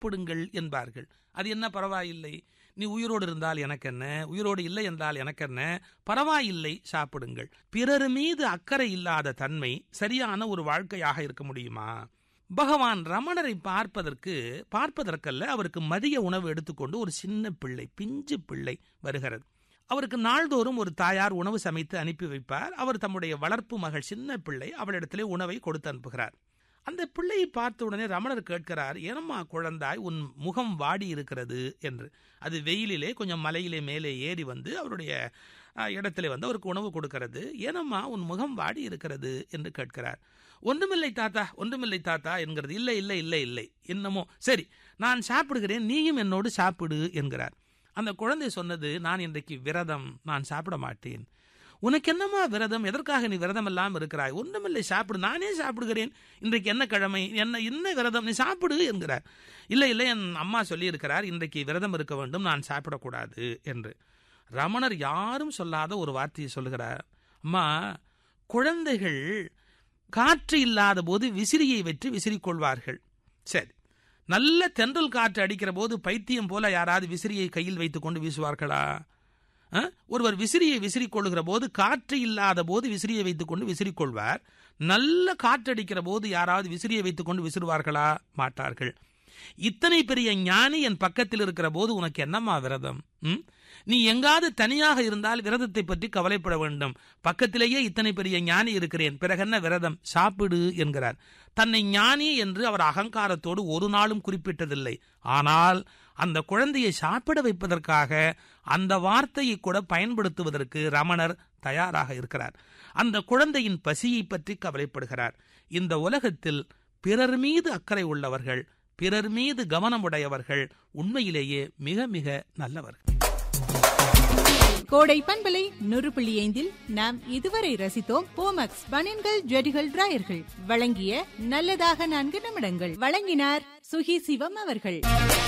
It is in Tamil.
சாப்பிடுங்கள் என்பார்கள் அது என்ன பரவாயில்லை நீ உயிரோடு இருந்தால் எனக்கு என்ன உயிரோடு இல்லை என்றால் எனக்கு என்ன பரவாயில்லை சாப்பிடுங்கள் பிறர் மீது அக்கறை இல்லாத தன்மை சரியான ஒரு வாழ்க்கையாக இருக்க முடியுமா பகவான் ரமணரை பார்ப்பதற்கு பார்ப்பதற்கல்ல அவருக்கு மதிய உணவு எடுத்துக்கொண்டு ஒரு சின்ன பிள்ளை பிஞ்சு பிள்ளை வருகிறது அவருக்கு நாள்தோறும் ஒரு தாயார் உணவு சமைத்து அனுப்பி வைப்பார் அவர் தம்முடைய வளர்ப்பு மகள் சின்ன பிள்ளை அவளிடத்திலே உணவை கொடுத்து அனுப்புகிறார் அந்த பிள்ளையை பார்த்த உடனே ரமணர் கேட்கிறார் ஏனம்மா குழந்தாய் உன் முகம் வாடி இருக்கிறது என்று அது வெயிலிலே கொஞ்சம் மலையிலே மேலே ஏறி வந்து அவருடைய அஹ், இடத்திலே வந்து அவருக்கு உணவு கொடுக்கிறது ஏனம்மா உன் முகம் வாடி இருக்கிறது என்று கேட்கிறார் ஒன்றுமில்லை தாத்தா ஒன்றுமில்லை தாத்தா என்கிறது இல்லை இல்லை இல்லை இல்லை என்னமோ சரி நான் சாப்பிடுகிறேன் நீயும் என்னோடு சாப்பிடு என்கிறார் அந்த குழந்தை சொன்னது நான் இன்றைக்கு விரதம் நான் சாப்பிட மாட்டேன் உனக்கு என்னம்மா விரதம் எதற்காக நீ விரதம் எல்லாம் இருக்கிறாய் ஒன்றுமில்லை சாப்பிடு நானே சாப்பிடுகிறேன் இன்றைக்கு என்ன கிழமை என்ன என்ன விரதம் நீ சாப்பிடு என்கிறார் இல்லை இல்லை என் அம்மா சொல்லியிருக்கிறார் இன்றைக்கு விரதம் இருக்க வேண்டும் நான் சாப்பிடக்கூடாது என்று ரமணர் யாரும் சொல்லாத ஒரு வார்த்தையை சொல்லுகிறார் அம்மா குழந்தைகள் காற்று இல்லாத போது விசிறியை வெற்றி விசிறிக்கொள்வார்கள் சரி நல்ல தென்றல் காற்று அடிக்கிற போது பைத்தியம் போல யாராவது விசிறியை கையில் வைத்துக்கொண்டு வீசுவார்களா அஹ்? ஒருவர் விசிறியை விசிறிக்கொள்ளுகிற போது காற்று இல்லாத போது விசிறியை வைத்துக்கொண்டு விசிறிக்கொள்வார் நல்ல காற்றடிக்கிற போது யாராவது விசிறியை வைத்துக்கொண்டு விசிறுவார்களா மாட்டார்கள் இத்தனை பெரிய ஞானி என் பக்கத்தில் இருக்கிற போது உனக்கு என்னம்மா விரதம் ம்? நீ எங்காவது தனியாக இருந்தால் விரதத்தை பற்றி கவலைப்பட வேண்டும் பக்கத்திலேயே இத்தனை பெரிய ஞானி இருக்கிறேன் பிறகென்ன விரதம் சாப்பிடு என்கிறார் தன்னை ஞானி என்று அவர் அகங்காரத்தோடு ஒரு நாளும் குறிப்பிட்டதில்லை ஆனால் அந்த குழந்தையை சாப்பிட வைப்பதற்காக அந்த வார்த்தையை கூட பயன்படுத்துவதற்கு ரமணர் தயாராக இருக்கிறார் அந்த குழந்தையின் பசியை பற்றி கவலைப்படுகிறார் இந்த உலகத்தில் பிறர் மீது அக்கறை உள்ளவர்கள் பிறர் மீது கவனமுடையவர்கள் உண்மையிலேயே மிக மிக நல்லவர்கள் கோடை பண்பலை நூறு புள்ளி ஐந்தில் நாம் இதுவரை ரசித்தோம் போமக்ஸ் பனின்கள் ஜெடிகள் டிராயர்கள் வழங்கிய நல்லதாக நான்கு நிமிடங்கள் வழங்கினார் சுகி சிவம் அவர்கள்